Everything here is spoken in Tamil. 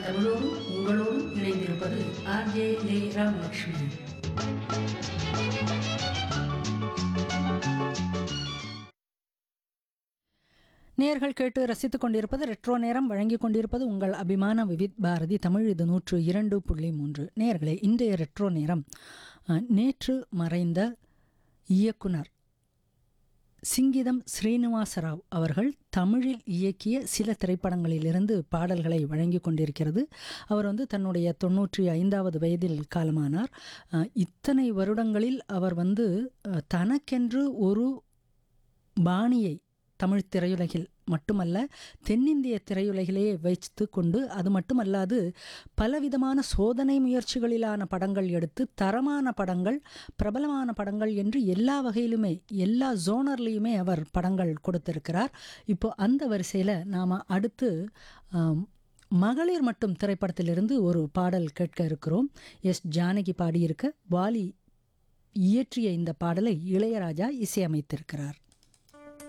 தமிழோடும் உங்களோடும் இணைந்திருப்பது ஆர்ஜே லே ராமலட்சுமி நேர்கள் கேட்டு ரசித்துக் கொண்டிருப்பது ரெட்ரோ நேரம் வழங்கிக் கொண்டிருப்பது உங்கள் அபிமான விவித் பாரதி தமிழ் இது நூற்று இரண்டு புள்ளி மூன்று நேர்களே இன்றைய ரெட்ரோ நேரம் அஹ், நேற்று மறைந்த இயக்குனர் சிங்கிதம் ஸ்ரீனிவாசராவ் அவர்கள் தமிழில் இயக்கிய சில திரைப்படங்களிலிருந்து பாடல்களை வழங்கி கொண்டிருக்கிறது அவர் வந்து தன்னுடைய தொண்ணூற்றி ஐந்தாவது வயதில் காலமானார் அஹ், இத்தனை வருடங்களில் அவர் வந்து அஹ், தனக்கென்று ஒரு பாணியை தமிழ் திரையுலகில் மட்டுமல்ல தென்னிந்திய திரையுலகிலேயே வைத்து கொண்டு அது மட்டுமல்லாது பலவிதமான சோதனை முயற்சிகளிலான படங்கள் எடுத்து தரமான படங்கள் பிரபலமான படங்கள் என்று எல்லா வகையிலுமே எல்லா ஜோனர்லேயுமே அவர் படங்கள் கொடுத்திருக்கிறார் இப்போ அந்த வரிசையில் நாம் அடுத்து ஆம், மகளிர் மட்டும் திரைப்படத்திலிருந்து ஒரு பாடல் கேட்க இருக்கிறோம் எஸ் ஜானகி பாடியிருக்க வாலி இயற்றிய இந்த பாடலை இளையராஜா இசையமைத்திருக்கிறார்